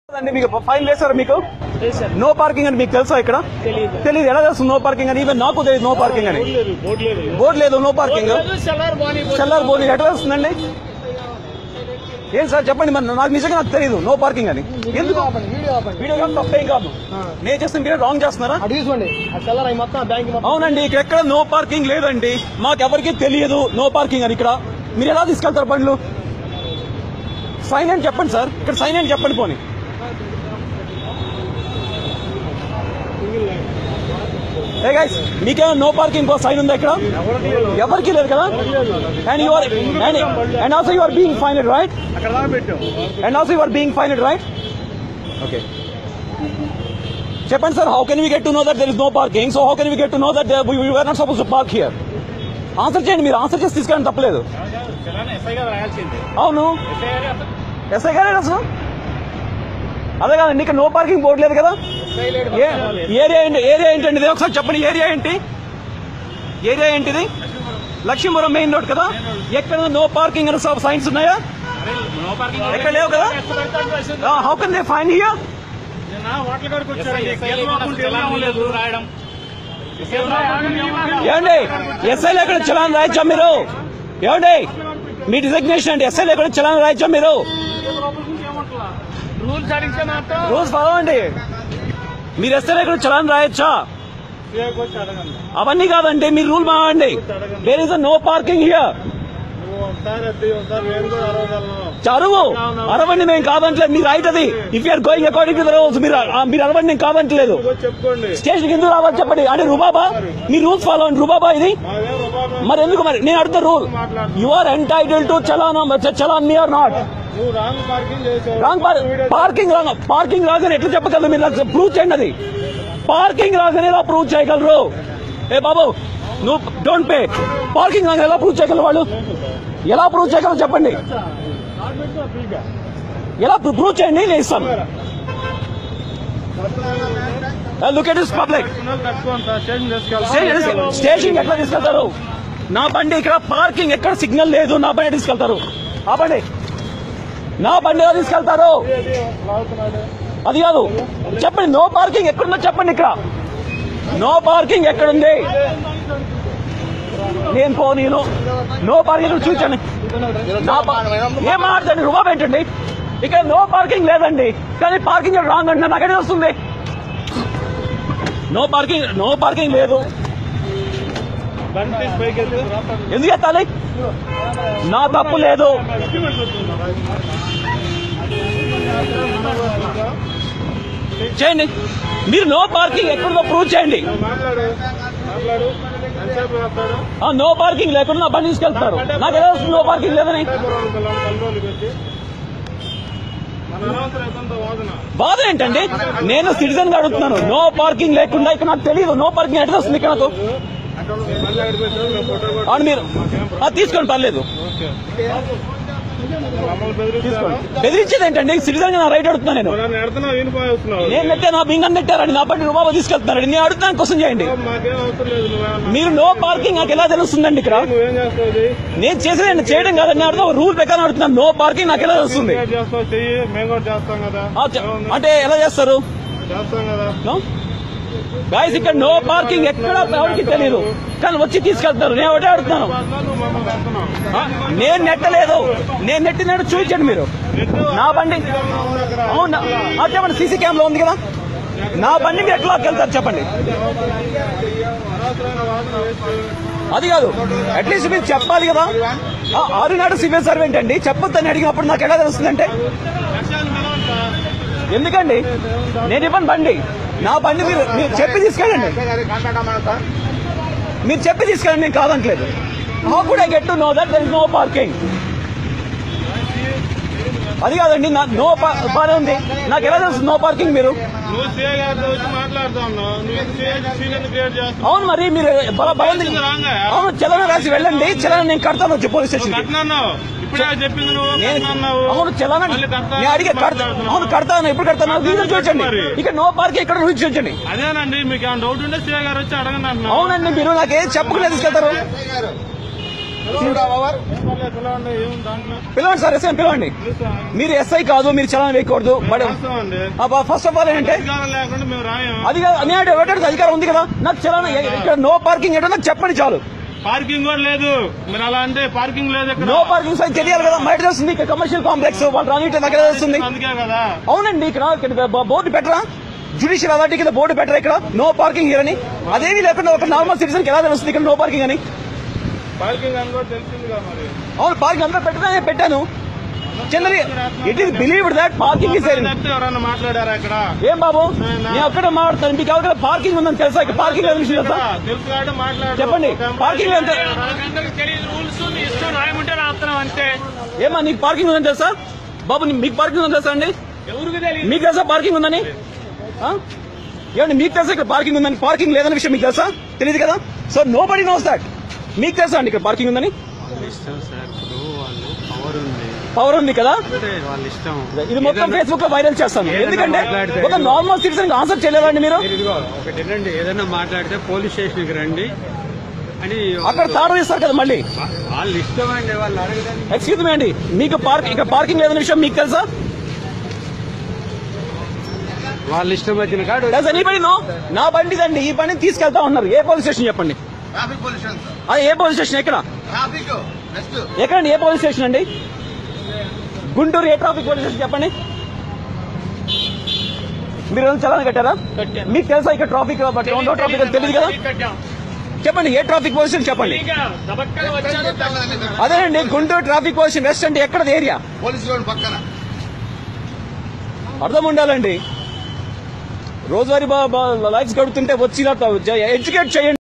అండి మీకు ఫైన్ వేశారు మీకు నో పార్కింగ్ అని మీకు తెలుసా ఇక్కడ తెలీదు. తెలియదు ఎలా తెలుస్తుంది నో పార్కింగ్ అని ఈవెన్ నాకు తెలియదు నో పార్కింగ్ అని బోర్డు లేదు బోర్డు లేదు నో పార్కింగ్ సెల్లార్ బాని సెల్లార్ బోర్డు ఎట్లా వస్తుందండి ఏం సార్ చెప్పండి మరి నాకు నిజంగా నాకు తెలియదు నో పార్కింగ్ అని ఎందుకు వీడియో ఆపండి వీడియో కాదు తప్పేం కాదు నేను చేస్తే మీరే రాంగ్ చేస్తున్నారా అటు తీసుకోండి ఆ సెల్లార్ అవి మొత్తం బ్యాంక్ మొత్తం అవునండి ఇక్కడ ఎక్కడ నో పార్కింగ్ లేదండి మాకెవరికి తెలియదు నో పార్కింగ్ అని ఇక్కడ మీరు ఎలా తీసుకెళ్తారు బండ్లు సైన్ అని చెప్పండి సార్ ఇక్కడ సైన్ అని చెప్పండి పోనీ ఏ గైస్ మీకేమో నో పార్కింగ్ సైన్ ఉందా ఇక్కడ ఎవరికి లేదు కదా and your and also you are being fined right అక్కడ దాకా పెట్టాం and also you are being fined right okay చెప్పండి sir how can we get to know that there is no parking so how can we get to know that you are not suppose to park here answer చేయండి మీరు answer చేసి తీసుకెళ్ళండి తప్పలేదు SI గారు రాయాల్సింది అవును SI గారు SI గారే అసలు అదే కాదండి ఇక్కడ నో పార్కింగ్ బోర్డు లేదు కదా ఎస్ఐ లేడు ఏ ఏరియా ఏంటి ఏరియా ఏంటండి ఇది ఒకసారి చెప్పండి ఏరియా ఏంటి ఏరియా ఏంటిది లక్ష్మీపురం మెయిన్ రోడ్ కదా ఎక్కడ నో పార్కింగ్ అని సైన్స్ ఉన్నాయా నో పార్కింగ్ ఎక్కడ లేవు కదా how can they fine here hotel కాడికి వచ్చారు లేదు రాయడం ఏమండి ఎస్ఐ లేకుండా చలాన్ రాయచ్చా మీరు ఏమండి మీ డిసిగ్నేషన్ అండి ఎస్ఐ లేకుండా చలాన్ రాయచ్చా మీరు రూల్స్ అడిగితే మాత్రం రోజు ఫాలో అండి మీరు ఎస్ఐ లేకుండా చలాన్ రాయచ్చా సీఏకి వచ్చి అడగండి అవన్నీ కాదండి మీరు రూల్ మావండి there is no parking here నువ్వు ఒకసారి వద్దు ఒకసారి నేను కూడా అరవగలను చరువు అరవండి మేము కాదంటలేదు మీరు రైట్ అది if you're going according to the rules మీరు ఆ, మీరు అరవండి నేను కాదంటలేదు నువ్వు చెప్పుకోండి స్టేషన్ ఎందుకు రావాలి చెప్పండి అంటే రుబాబా మీ రూల్స్ ఫాలో అండి రుబాబా ఇది మాదేం రుబాబు మరి ఎందుకు మరి నేను అడుగుతా rule you are entitle to challan challan మీ ఆర్ నాట్ నువ్వు రాంగ్ పార్కింగ్ చేసావు రాంగ్ పార్కింగ్ రాంగ్ పార్కింగ్ రాగానే ఎట్లా చెప్పగలరు మీరు నాకు ప్రూవ్ చేయండి అది పార్కింగ్ రాగానే ఎలా ప్రూవ్ చేయగలరు ఏ బాబు నువ్వు డోంట్ పే పార్కింగ్ రాగానే ఎలా ప్రూవ్ చేయగలరు వాళ్ళు ఎలా ప్రూవ్ చేయగలరు చెప్పండి ఎలా ప్రూవ్ చేయండి నేను ఇస్తాను లుక్ ఎట్ ఇస్ పబ్లిక్ కట్టుకోండి స్టేషన్ తీసుకెళ్తాం స్టేషన్ ఎట్లా తీసుకెళ్తారు నా బండి ఇక్కడ పార్కింగ్ ఎక్కడ సిగ్నల్ లేదు నా బండి తీసుకెళ్తారు ఆ బండి నా బండి ఎలా తీసుకెళ్తారు లాగుతున్నాడు అది కాదు చెప్పండి నో పార్కింగ్ ఎక్కడుందో చెప్పండి ఇక్కడ నో పార్కింగ్ ఎక్కడుంది నేను పో నేను నో పార్కింగ్ చూచాను నా పా- ఏం మాట్లాడండి రుబాబ్ ఏంటండి ఇక్కడ నో పార్కింగ్ లేదండి కానీ పార్కింగ్ రాంగ్ అంటే నాకు ఎక్కడ వస్తుంది నో పార్కింగ్ నో పార్కింగ్ లేదు బండి తీసి పైకి వెళ్తే ఎందుకు ఎత్తాలి నా తప్పు లేదు చేయండి మీరు నో పార్కింగ్ ఎక్కడుందో ప్రూవ్ చేయండి మాట్లాడు మాట్లాడు ఎంతసేపు వస్తాడు ఆ నో పార్కింగ్ లేకుండా నా బండి తీసుకెళ్తారు నాకు ఎలా వస్తుంది నో పార్కింగ్ లేదని పిల్లలు కలరోలు పెట్టి మన అనవసరం ఎంతంత వాదన బాధ ఏంటండి నేను సిటిజన్ గా అడుగుతున్నాను నో పార్కింగ్ లేకుండా ఇక్కడ నాకు తెలియదు నో పార్కింగ్ ఎట్లా వస్తుంది ఇక్కడ నాకు మళ్ళీ అక్కడికి వచ్చాడు మేము ఫోటో కూడా అవును మీరు ఆ, తీసుకోండి పర్లేదు ఓకే మమ్మల్ని బెదిరిస్తారా బెదిరించేది ఏంటండి సిటిజన్ గా నా రైట్ అడుగుతున్నాను నేను నన్ను ఎడుతున్నావు వినిపోయి వస్తున్నావు నేను నెట్టే నా బింగన్ నెట్టారండి నా బండి రూబాబు తీసుకెళ్తున్నారండి నేను అడుగుతాను క్వశ్చన్ చేయండి మాకేం అవసరం లేదు నువ్వేమన్నా మీరు నో పార్కింగ్ నాకు ఎలా తెలుస్తుందండి ఇక్కడ నువ్వేం చేస్తావు ఇది? నేను చేసేది చేయడం కాదండి నేను అడుగుతా రూల్ ప్రకారం అడుగుతున్నాను నో పార్కింగ్ నాకు ఎలా తెలుస్తుంది ఏం చేస్తావు చెయ్యి మేము కూడా చేస్తాం కదా ఆ, చె- ఏముంది? అంటే ఎలా చేస్తారు చేస్తాం కదా గాయస్ ఇక్కడ నో పార్కింగ్ ఎక్కడ ఎవరికి తెలియదు కానీ వచ్చి తీసుకెళ్తారు నేను ఒకటే అడుగుతున్నాను నువ్వు మమ్మల్ని ఎడుతున్నావు ఆ, నేను నెట్టలేదు నేను నెట్టినట్టు చూపించండి మీరు నా బండి అవునా ఆ, చెప్పండి సీసీ కెమెరా ఉంది కదా నా బండి మీరు ఎట్లా వెళ్తారు చెప్పండి అనవసరమైన వాదన వేస్ట్ అది కాదు అట్లీస్ట్ మీరు చెప్పాలి కదా ఆ, ఆరునాడు సివిల్ సర్వెంట్ అండి చెప్పొద్దని అడిగినప్పుడు నాకు ఎలా తెలుస్తుందంటే లక్ష్యాన్ని పిలవండి సార్. ఎందుకండి నేను ఇవ్వను బండి నా బండి మీరు మీరు చెప్పి తీసుకెళ్ళండి మీరు చెప్పి తీసుకెళ్ళండి నేను కాదనట్లేదు how could I get to know that there is no parking అది కాదండి నా నో బానే ఉంది నాకు ఎలా తెలుసు నో పార్కింగ్ మీరు నువ్వు సీఏ గారితో వచ్చి మాట్లాడుతా ఉన్నావు నువ్వు సీఏ సీనియర్ క్రియేట్ చేస్తావు అవును మరి మీరు బల భయం ఇది రాంగా? అవును చలన రాసి వెళ్ళండి చలన నేను కడతాను వచ్చి పోలీస్ స్టేషన్ కట్టినన్నావు ఇప్పుడే చెప్పింది నువ్వు నేను కట్టినన్నావు అవును చలన మళ్ళీ కడతా నేను అడిగే కడతా మాట్లాడుతున్నావు. అవును కడతాను ఎప్పుడు కడతాను రీజన్ చూపించండి మరి. ఇక నో పార్కింగ్ ఎక్కడ రుచి చూపించండి అదేనండి మీకు ఏమైనా డౌట్ ఉంటే సీఏ గారు వచ్చి అడగండి అంటున్నావు అవునండి మీరు నాకు ఏం చెప్పకుండా తీసుకెళ్తారు పర్లేదు, పిలవండి ఏముంది దాంట్లో పిలవండి సార్ ఎస్ఐ పిలవండి పిలుస్తాం. మీరు ఎస్ఐ కాదు మీరు చలాన్ వేయకూడదు బట్ రాస్తామండి ఫస్ట్ ఆఫ్ ఆల్ ఏంటంటే అధికారం లేకుండా మేము రాయం అది కాదు, నేను ఎవరికి అధికారం ఉంది కదా నాకు చలాన్ ఇక్కడ నో పార్కింగ్ ఏంటో నాకు చెప్పండి చాలు పార్కింగ్ కూడా లేదు మీరు అలా అంటే పార్కింగ్ లేదు ఇక్కడ నో పార్కింగ్ సైజ్ తెలియాలి కదా బయట తెలుస్తుంది ఇక్కడ కమర్షియల్ కాంప్లెక్స్ వాళ్ళు రానిట్టు దగ్గర తెలుస్తుంది అందుకే కదా అవునండి ఇక్కడ ఇక్కడ బ- బోర్డు పెట్టరా జుడిషియల్ అథారిటీ కింద బోర్డు పెట్టరా ఇక్కడ నో పార్కింగ్ హియర్ అని అదేమీ లేకుండా ఒక నార్మల్ సిటిజన్ కి ఎలా తెలుస్తుంది ఇక్కడ నో పార్కింగ్ అని పార్కింగ్ అని కూడా తెలిసింది కదా మరి అవును పార్కింగ్ అంతా పెట్టినా నేను పెట్టాను generally it is believed that parking is తప్పితే ఎవరన్నా మాట్లాడారా ఇక్కడ ఏం బాబు నేను ఒక్కడే మాట్లాడతాను మీకు ఎవరికైనా పార్కింగ్ ఉందని తెలుసా ఇక్కడ పార్కింగ్ లేదు విషయం తెలుసా తెలుసు కాబట్టి మాట్లాడు చెప్పండి, ఒక ఎంప్లాయీ పార్కింగ్ ఎంత- నాకందరికీ తెలియదు రూల్స్ నీ ఇష్టం రాయమంటే రాస్తున్నాం అంతే ఏమా నీకు పార్కింగ్ ఉందని తెలుసా బాబు నీ- మీకు పార్కింగ్ ఉందని తెలుసా అండి ఎవరికి తెలియదు మీకు తెలుసా పార్కింగ్ ఉందని ఆ? ఏమండి మీకు తెలుసా ఇక్కడ పార్కింగ్ ఉందని పార్కింగ్ లేదన్న విషయం మీకు తెలుసా తెలియదు కదా so nobody knows that మీకు తెలుసా అండి ఇక్కడ పార్కింగ్ ఉందని ఇష్టం సార్ ఇప్పుడు వాళ్ళు పవర్ ఉంది పవర్ ఉంది కదా అంటే వాళ్ళ ఇష్టం ఇది మొత్తం ఫేస్బుక్ లో వైరల్ చేస్తాను ఏదైనా ఎందుకంటే మాట్లాడితే- ఒక నార్మల్ సిటిజన్ ఆన్సర్ చేయలేదండి మీరు మీరు ఇదిగో ఒకటి రండి ఏదైనా మాట్లాడితే పోలీస్ స్టేషన్కి రండి అని అక్కడ తాడు ఇస్తారు కదా మళ్ళీ వాళ్ళ ఇష్టం అండి వాళ్ళు అడగడానికి ఎక్స్క్యూజ్ మీ అండి మీకు పార్క్ ఇక్కడ పార్కింగ్ లేదన్న విషయం మీకు తెలుసా వాళ్ళ ఇష్టం వచ్చిన కాడు డస్ ఎనీబడి నో నా బండిదండి ఈ బండిని తీసుకెళ్తా ఉన్నారు ఏ పోలీస్ స్టేషన్ చెప్పండి ట్రాఫిక్ పొల్యూషన్ సార్ అది ఏ పోలీస్ స్టేషన్ ఎక్కడ ట్రాఫిక్ నెక్స్ట్ ఎక్కడండి ఏ పోలీస్ స్టేషన్ అండి గుంటూరు ఏ ట్రాఫిక్ పోలీస్ స్టేషన్ చెప్పండి మీరు ఏమైనా చలానా కట్టారా మీకు తెలుసా ఇక్కడ ట్రాఫిక్ నో ట్రాఫిక్ అని తెలియదు కదా చెప్పండి ఏ ట్రాఫిక్ పోలీస్ స్టేషన్ చెప్పండి అదేనండి Guntur traffic police station west అంటే ఎక్కడ ఏరియా పోలీస్ రోడ్ పక్కన అర్థం ఉండాలండి రోజువారీ లైఫ్స్ గడుపుతుంటే వచ్చి ఎడ్యుకేట్ చేయండి